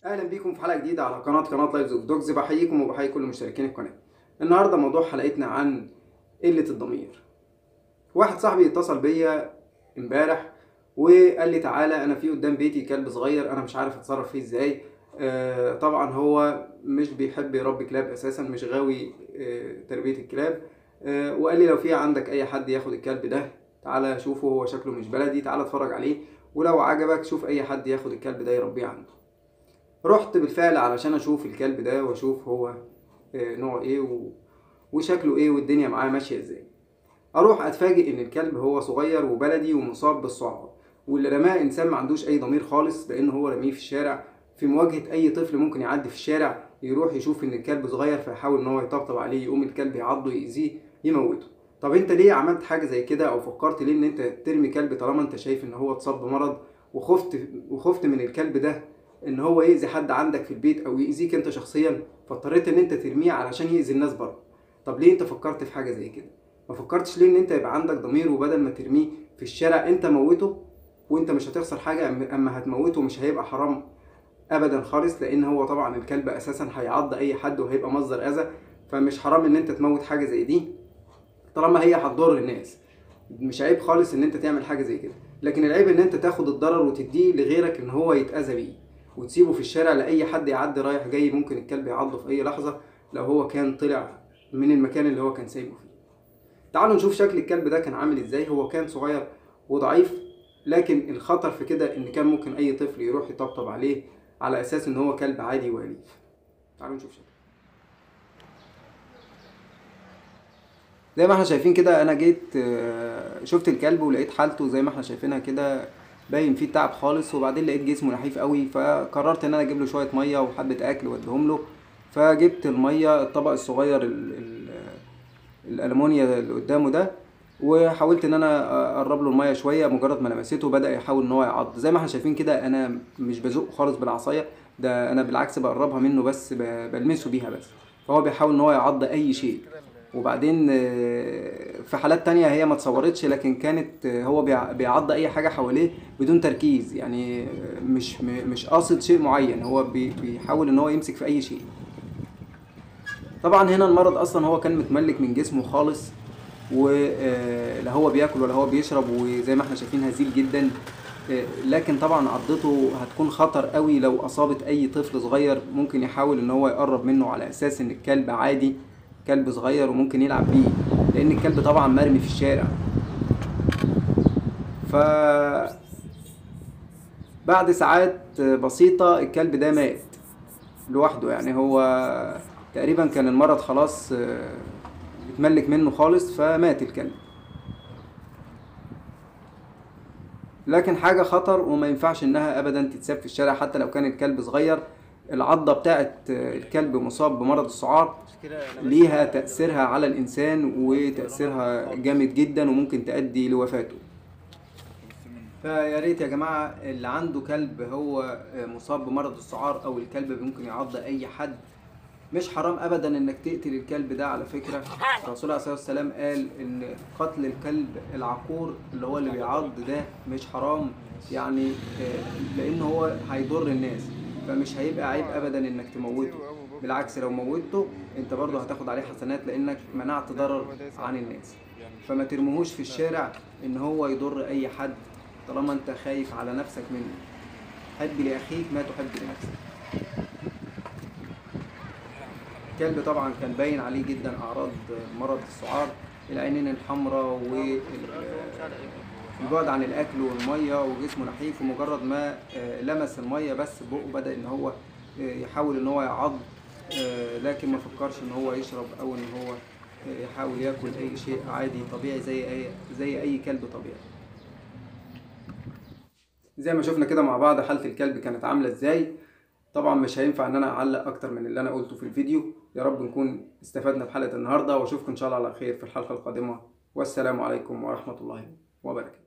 اهلا بيكم في حلقه جديده على قناه قناه لايفز اوف دوجز بحييكم وبحيي كل مشتركين القناه النهارده موضوع حلقتنا عن قله الضمير واحد صاحبي اتصل بيا امبارح وقال لي تعالى انا في قدام بيتي كلب صغير انا مش عارف اتصرف فيه ازاي آه طبعا هو مش بيحب يربي كلاب اساسا مش غاوي آه تربيه الكلاب آه وقال لي لو في عندك اي حد ياخد الكلب ده تعالى شوفه هو شكله مش بلدي تعالى اتفرج عليه ولو عجبك شوف اي حد ياخد الكلب ده يربيه عنده رحت بالفعل علشان اشوف الكلب ده واشوف هو آه، نوعه ايه و... وشكله ايه والدنيا معاه ماشيه ازاي اروح اتفاجئ ان الكلب هو صغير وبلدي ومصاب بالصعاب واللي رماه انسان ما عندوش اي ضمير خالص لان هو رميه في الشارع في مواجهه اي طفل ممكن يعدي في الشارع يروح يشوف ان الكلب صغير فيحاول ان هو يطبطب عليه يقوم الكلب يعضه يأذيه يموته طب انت ليه عملت حاجه زي كده او فكرت ليه ان انت ترمي كلب طالما انت شايف ان هو اتصاب بمرض وخفت وخفت من الكلب ده ان هو يأذي حد عندك في البيت او يأذيك انت شخصيا فاضطريت ان انت ترميه علشان يأذي الناس بره طب ليه انت فكرت في حاجه زي كده ما فكرتش ليه ان انت يبقى عندك ضمير وبدل ما ترميه في الشارع انت موته وانت مش هتخسر حاجه أم- اما هتموته مش هيبقى حرام ابدا خالص لان هو طبعا الكلب اساسا هيعض اي حد وهيبقى مصدر اذى فمش حرام ان انت تموت حاجه زي دي طالما هي هتضر الناس مش عيب خالص ان انت تعمل حاجه زي كده لكن العيب ان انت تاخد الضرر وتديه لغيرك ان هو يتاذى بيه وتسيبه في الشارع لاي حد يعدي رايح جاي ممكن الكلب يعضه في اي لحظه لو هو كان طلع من المكان اللي هو كان سايبه فيه تعالوا نشوف شكل الكلب ده كان عامل ازاي هو كان صغير وضعيف لكن الخطر في كده ان كان ممكن اي طفل يروح يطبطب عليه على اساس ان هو كلب عادي واليف تعالوا نشوف شكله زي ما احنا شايفين كده انا جيت آه، شفت الكلب ولقيت حالته زي ما احنا شايفينها كده باين فيه تعب خالص وبعدين لقيت جسمه نحيف قوي فقررت ان انا اجيب له شويه ميه وحبه اكل واديهم له فجبت الميه الطبق الصغير ال ال الالمونيا اللي قدامه ده وحاولت ان انا اقرب له الميه شويه مجرد ما لمسته بدا يحاول ان هو يعض زي ما احنا شايفين كده انا مش بزقه خالص بالعصايه ده انا بالعكس بقربها منه بس ب- بلمسه بيها بس فهو بيحاول ان هو يعض اي شيء وبعدين آه، في حالات تانية هي ما اتصورتش لكن كانت آه، هو بيع- بيعض اي حاجة حواليه بدون تركيز يعني آه، مش م- مش قاصد شيء معين هو بي- بيحاول ان هو يمسك في اي شيء طبعا هنا المرض اصلا هو كان متملك من جسمه خالص ولا هو بياكل ولا هو بيشرب وزي ما احنا شايفين هزيل جدا آه، لكن طبعا عضته هتكون خطر قوي لو اصابت اي طفل صغير ممكن يحاول ان هو يقرب منه على اساس ان الكلب عادي كلب صغير وممكن يلعب بيه لان الكلب طبعا مرمي في الشارع ف بعد ساعات بسيطة الكلب ده مات لوحده يعني هو تقريبا كان المرض خلاص آه، اتملك منه خالص فمات الكلب لكن حاجة خطر وما ينفعش انها ابدا تتساب في الشارع حتى لو كان الكلب صغير العضة بتاعت الكلب مصاب بمرض السعار ليها تأثيرها على الإنسان وتأثيرها جامد جدا وممكن تؤدي لوفاته فيا ريت يا جماعة اللي عنده كلب هو مصاب بمرض السعار أو الكلب ممكن يعض أي حد مش حرام ابدا انك تقتل الكلب ده على فكره الرسول عليه الصلاه والسلام قال ان قتل الكلب العقور اللي هو اللي بيعض ده مش حرام يعني آه، لان هو هيضر الناس فمش هيبقى عيب ابدا انك تموته بالعكس لو موتته انت برضه هتاخد عليه حسنات لانك منعت ضرر عن الناس فما ترموهوش في الشارع ان هو يضر اي حد طالما انت خايف على نفسك منه حب لاخيك ما تحب لنفسك الكلب طبعا كان باين عليه جدا اعراض مرض السعار العينين الحمراء والبعد عن الاكل والميه وجسمه نحيف ومجرد ما آه، لمس الميه بس بقه بدا ان هو آه، يحاول ان هو يعض آه، لكن ما فكرش ان هو يشرب او ان هو آه، يحاول ياكل اي شيء عادي طبيعي زي اي زي اي كلب طبيعي زي ما شفنا كده مع بعض حالة الكلب كانت عاملة ازاي طبعا مش هينفع ان انا اعلق اكتر من اللي انا قلته في الفيديو يا رب نكون استفدنا بحلقة النهاردة واشوفكم ان شاء الله على خير في الحلقة القادمة والسلام عليكم ورحمة الله وبركاته